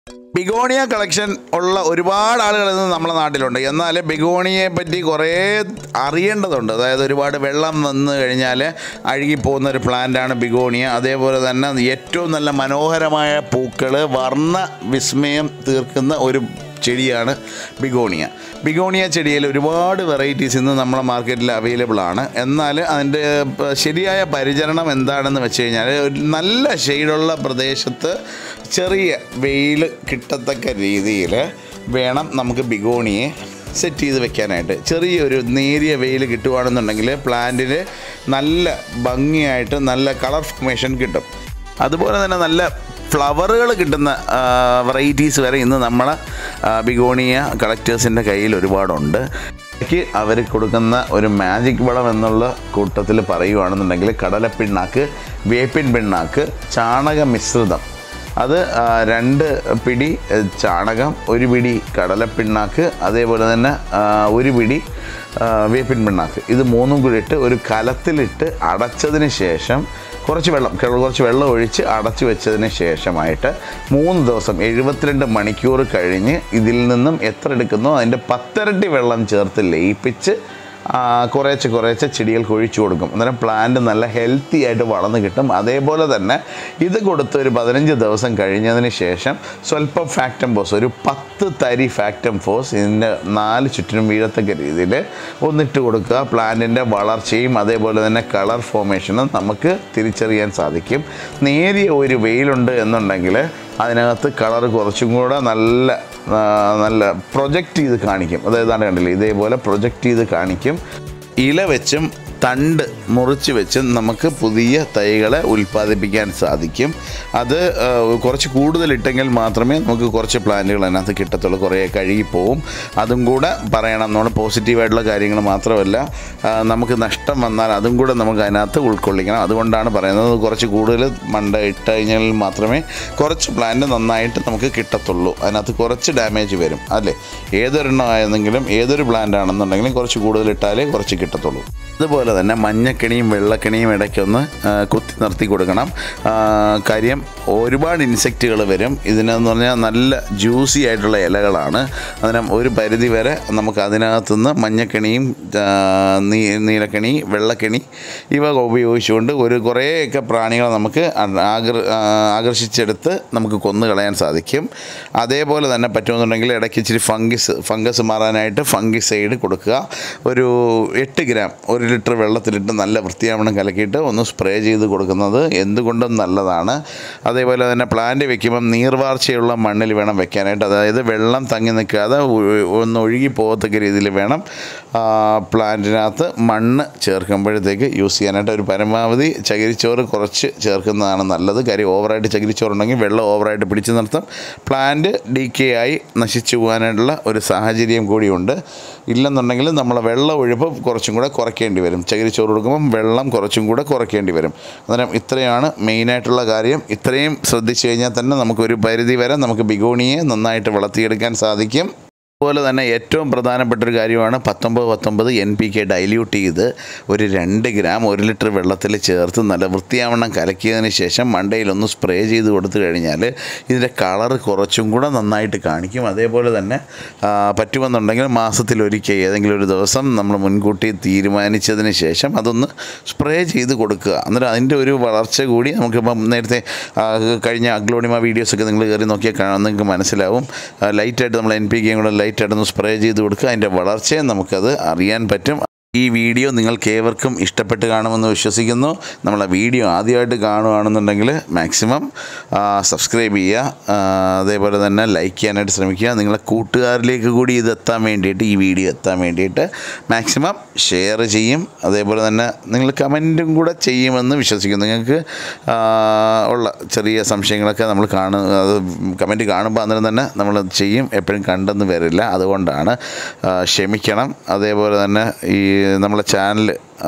begonia collection ഉള്ള ഒരുപാട് ആളുകൾ ഇന്ന് നമ്മുടെ നാട്ടിലുണ്ട് എന്നാൽ ബിഗോണിയെ പറ്റി കുറേ അറിയേണ്ടതുണ്ട് അതായത് ഒരുപാട് വെള്ളം വന്നു കഴിഞ്ഞാൽ അഴുകിപ്പോകുന്ന ഒരു പ്ലാന്റാണ് ബിഗോണിയ അതേപോലെ തന്നെ ഏറ്റവും നല്ല മനോഹരമായ പൂക്കൾ വർണ്ണ വിസ്മയം തീർക്കുന്ന ഒരു ചെടിയാണ് ബിഗോണിയ ബിഗോണിയ ചെടിയിൽ ഒരുപാട് വെറൈറ്റീസ് ഇന്ന് നമ്മുടെ മാർക്കറ്റിൽ അവൈലബിൾ ആണ് എന്നാൽ അതിൻ്റെ പ- ശരിയായ പരിചരണം എന്താണെന്ന് വെച്ച് കഴിഞ്ഞാൽ ഒരു നല്ല ഷെയ്ഡുള്ള പ്രദേശത്ത് ചെറിയ വെയിൽ കിട്ടത്തക്ക രീതിയിൽ വേണം നമുക്ക് ബിഗോണിയെ സെറ്റ് ചെയ്ത് വെക്കാനായിട്ട് ചെറിയൊരു നേരിയ വെയിൽ കിട്ടുവാണെന്നുണ്ടെങ്കിൽ പ്ലാന്റിന് നല്ല ഭംഗിയായിട്ട് നല്ല കളർ ഫോർമേഷൻ കിട്ടും അതുപോലെ തന്നെ നല്ല ഫ്ലവറുകൾ കിട്ടുന്ന വെറൈറ്റീസ് വരെ ഇന്ന് നമ്മളെ ബിഗോണിയ കളക്ടേഴ്സിൻ്റെ കയ്യിൽ ഒരുപാടുണ്ട് എനിക്ക് അവർ കൊടുക്കുന്ന ഒരു മാജിക് വളം എന്നുള്ള കൂട്ടത്തിൽ പറയുകയാണെന്നുണ്ടെങ്കിൽ കടലപ്പിണ്ണാക്ക് വേപ്പിൻ പിണ്ണാക്ക് ചാണക മിശ്രിതം അത് ആ, രണ്ട് പിടി എ, ചാണകം ഒരു പിടി കടലപ്പിണ്ണാക്ക് അതേപോലെ തന്നെ ആ, ഒരു പിടി ആ, വേപ്പിൻ പിണ്ണാക്ക് ഇത് മൂന്നും കൂടി ഇട്ട് ഒരു കലത്തിലിട്ട് അടച്ചതിന് ശേഷം കുറച്ച് വെള്ളം ക- കുറച്ച് വെള്ളം ഒഴിച്ച് അടച്ചു വെച്ചതിന് ശേഷമായിട്ട് മൂന്ന് ദിവസം എഴുപത്തിരണ്ട് മണിക്കൂർ കഴിഞ്ഞ് ഇതിൽ നിന്നും എത്ര എടുക്കുന്നോ അതിൻ്റെ പത്തരട്ടി വെള്ളം ചേർത്ത് ലയിപ്പിച്ച് ആ, കുറേശ്ശെ കുറേശ്ശെ ചെടികൾക്ക് ഒഴിച്ചു കൊടുക്കും അന്നേരം പ്ലാന്റ് നല്ല ഹെൽത്തി ആയിട്ട് വളർന്ന് കിട്ടും അതേപോലെ തന്നെ ഇത് കൊടുത്ത് ഒരു പതിനഞ്ച് ദിവസം കഴിഞ്ഞതിന് ശേഷം സ്വല്പം ഫാക്ടം ഫോസ് ഒരു പത്ത് തരി ഫാക്ടം ഫോസ് ഇതിൻ്റെ നാല് ചുറ്റിനും വീഴത്തക്ക രീതിയിൽ ഒന്നിട്ട് കൊടുക്കുക പ്ലാന്റിൻ്റെ വളർച്ചയും അതേപോലെ തന്നെ കളർ ഫോർമേഷനും നമുക്ക് തിരിച്ചറിയാൻ സാധിക്കും നേരിയ ഒരു വെയിലുണ്ട് എന്നുണ്ടെങ്കിൽ അതിനകത്ത് കളർ കുറച്ചും കൂടെ നല്ല ആ, നല്ല പ്രൊജക്റ്റ് ചെയ്ത് കാണിക്കും അതായത് കണ്ടില്ലേ ഇതേപോലെ പ്രൊജക്റ്റ് ചെയ്ത് കാണിക്കും ഇല വെച്ചും തണ്ട് മുറിച്ച് വെച്ചും നമുക്ക് പുതിയ തൈകളെ ഉൽപ്പാദിപ്പിക്കാൻ സാധിക്കും അത് ആ, കുറച്ച് കൂടുതൽ ഇട്ടെങ്കിൽ മാത്രമേ നമുക്ക് കുറച്ച് പ്ലാന്റുകൾ അതിനകത്ത് കിട്ടത്തുള്ളൂ കുറേ കഴുകിപ്പോവും അതും കൂടെ പറയണം നമ്മൾ പോസിറ്റീവായിട്ടുള്ള കാര്യങ്ങൾ മാത്രമല്ല ആ, നമുക്ക് നഷ്ടം വന്നാൽ അതും കൂടെ നമുക്ക് അതിനകത്ത് ഉൾക്കൊള്ളിക്കണം അതുകൊണ്ടാണ് പറയുന്നത് കുറച്ച് കൂടുതൽ മണ്ട ഇട്ട് കഴിഞ്ഞാൽ മാത്രമേ കുറച്ച് പ്ലാന്റ് നന്നായിട്ട് നമുക്ക് കിട്ടത്തുള്ളൂ അതിനകത്ത് കുറച്ച് ഡാമേജ് വരും അല്ലേ ഏതൊരെണ്ണം ആയിരുന്നെങ്കിലും ഏതൊരു പ്ലാന്റ് ആണെന്നുണ്ടെങ്കിലും കുറച്ച് കൂടുതൽ ഇട്ടാലേ കുറച്ച് കിട്ടത്തുള്ളൂ അതുപോലെ തന്നെ മഞ്ഞക്കിണിയും വെള്ളക്കിണിയും ഇടയ്ക്കൊന്ന് ആ, കുത്തി നിർത്തി കൊടുക്കണം ആ, കാര്യം ഒരുപാട് ഇൻസെക്റ്റുകൾ വരും ഇതിനെന്ന് പറഞ്ഞാൽ നല്ല ജ്യൂസി ആയിട്ടുള്ള ഇലകളാണ് അതിന് ഒരു പരിധി വരെ നമുക്ക് അതിനകത്തുനിന്ന് മഞ്ഞക്കിണിയും ആ, നീ നീലക്കിണി വെള്ളക്കിണി ഇവ ഉപയോഗിച്ചുകൊണ്ട് ഒരു കുറേയൊക്കെ പ്രാണികളെ നമുക്ക് ആകർ ആ, ആകർഷിച്ചെടുത്ത് നമുക്ക് കൊന്നു കളയാൻ സാധിക്കും അതേപോലെ തന്നെ പറ്റുമെന്നുണ്ടെങ്കിൽ ഇടയ്ക്ക് ഇച്ചിരി ഫംഗസ് ഫംഗസ് മാറാനായിട്ട് ഫംഗിസൈഡ് കൊടുക്കുക ഒരു എട്ട് ഗ്രാം ഒരു ലിറ്റർ വെള്ളത്തിലിട്ട് നല്ല വൃത്തിയാവണം കലക്കിയിട്ട് ഒന്ന് സ്പ്രേ ചെയ്ത് കൊടുക്കുന്നത് എന്തുകൊണ്ടും നല്ലതാണ് അതേപോലെ തന്നെ പ്ലാന്റ് വെക്കുമ്പം നീർവാർച്ചയുള്ള മണ്ണിൽ വേണം വെക്കാനായിട്ട് അതായത് വെള്ളം തങ്ങി നിൽക്കാതെ ഒ- ഒന്ന് ഒഴുകി പോകത്തക്ക രീതിയിൽ വേണം ആ, പ്ലാന്റിനകത്ത് മണ്ണ് ചേർക്കുമ്പോഴത്തേക്ക് യൂസ് ചെയ്യാനായിട്ട് ഒരു പരമാവധി ചകിരിച്ചോറ് കുറച്ച് ചേർക്കുന്നതാണ് നല്ലത് കാര്യം ഓവറായിട്ട് ചകിരിച്ചോറുണ്ടെങ്കിൽ വെള്ളം ഓവറായിട്ട് പിടിച്ചു നിർത്തും പ്ലാന്റ് ഡീക്കേ ആയി നശിച്ചു പോകാനായിട്ടുള്ള ഒരു സാഹചര്യം കൂടിയുണ്ട് ഇല്ലെന്നുണ്ടെങ്കിൽ നമ്മൾ വെള്ളം ഒഴുപ്പ് കുറച്ചും കൂടെ കുറയ്ക്കേണ്ടി വരും ചകിരിച്ചോറ് കൊടുക്കുമ്പം വെള്ളം കുറച്ചും കൂടെ കുറയ്ക്കേണ്ടി വരും അന്നേരം ഇത്രയാണ് മെയിനായിട്ടുള്ള കാര്യം ഇത്രയും ശ്രദ്ധിച്ചു കഴിഞ്ഞാൽ തന്നെ നമുക്കൊരു പരിധി വരെ നമുക്ക് ബിഗോണിയെ നന്നായിട്ട് വളർത്തിയെടുക്കാൻ സാധിക്കും അതുപോലെ തന്നെ ഏറ്റവും പ്രധാനപ്പെട്ട ഒരു കാര്യമാണ് പത്തൊമ്പത് പത്തൊമ്പത് എൻ പി കെ ഡൈല്യൂട്ട് ചെയ്ത് ഒരു രണ്ട് ഗ്രാം ഒരു ലിറ്റർ വെള്ളത്തിൽ ചേർത്ത് നല്ല വൃത്തിയാവണ്ണം കലക്കിയതിന് ശേഷം മണ്ടയിലൊന്ന് സ്പ്രേ ചെയ്ത് കൊടുത്തു കഴിഞ്ഞാൽ ഇതിൻ്റെ കളർ കുറച്ചും കൂടെ നന്നായിട്ട് കാണിക്കും അതേപോലെ തന്നെ ആ, പറ്റുമെന്നുണ്ടെങ്കിൽ മാസത്തിലൊരിക്കൽ ഏതെങ്കിലും ഒരു ദിവസം നമ്മൾ മുൻകൂട്ടി തീരുമാനിച്ചതിന് ശേഷം അതൊന്ന് സ്പ്രേ ചെയ്ത് കൊടുക്കുക അന്നേരം അതിൻ്റെ ഒരു വളർച്ച കൂടി നമുക്കിപ്പം നേരത്തെ ആ, കഴിഞ്ഞ അഗ്ലോണിമ വീഡിയോസൊക്കെ നിങ്ങൾ കയറി നോക്കിയാൽ കാണാൻ നിങ്ങൾക്ക് മനസ്സിലാവും ആ, ലൈറ്റായിട്ട് നമ്മൾ എൻ പി കെയും കൂടെ ലൈറ്റായിട്ടൊന്ന് സ്പ്രേ ചെയ്ത് കൊടുക്കുക അതിൻ്റെ വളർച്ചയെ നമുക്കത് അറിയാൻ പറ്റും ഈ വീഡിയോ നിങ്ങൾക്ക് ഏവർക്കും ഇഷ്ടപ്പെട്ട് കാണുമെന്ന് വിശ്വസിക്കുന്നു നമ്മളെ വീഡിയോ ആദ്യമായിട്ട് കാണുകയാണെന്നുണ്ടെങ്കിൽ മാക്സിമം സബ്സ്ക്രൈബ് ചെയ്യുക ആ, അതേപോലെ തന്നെ ലൈക്ക് ചെയ്യാനായിട്ട് ശ്രമിക്കുക നിങ്ങളെ കൂട്ടുകാരിലേക്ക് കൂടി ഇത് എത്താൻ വേണ്ടിയിട്ട് ഈ വീഡിയോ എത്താൻ വേണ്ടിയിട്ട് മാക്സിമം ഷെയർ ചെയ്യും അതേപോലെ തന്നെ നിങ്ങൾ കമൻറ്റും കൂടെ ചെയ്യുമെന്ന് വിശ്വസിക്കുന്നു നിങ്ങൾക്ക് ആ, ഉള്ള ചെറിയ സംശയങ്ങളൊക്കെ നമ്മൾ കാണും അത് കമൻറ്റ് കാണുമ്പോൾ അന്നേരം തന്നെ നമ്മൾ ചെയ്യും എപ്പോഴും കണ്ടെന്ന് വരില്ല അതുകൊണ്ടാണ് ആ, ക്ഷമിക്കണം അതേപോലെ തന്നെ ഈ നമ്മളെ ചാനൽ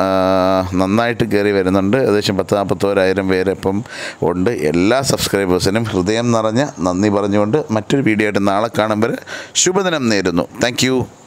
നന്നായിട്ട് കയറി വരുന്നുണ്ട് ഏകദേശം പത്ത് നാൽപ്പത്തോരായിരം പേര് ഇപ്പം ഉണ്ട് എല്ലാ സബ്സ്ക്രൈബേഴ്സിനും ഹൃദയം നിറഞ്ഞ നന്ദി പറഞ്ഞുകൊണ്ട് മറ്റൊരു വീഡിയോ ആയിട്ട് നാളെ കാണുമ്പോൾ ശുഭദിനം നേരുന്നു താങ്ക്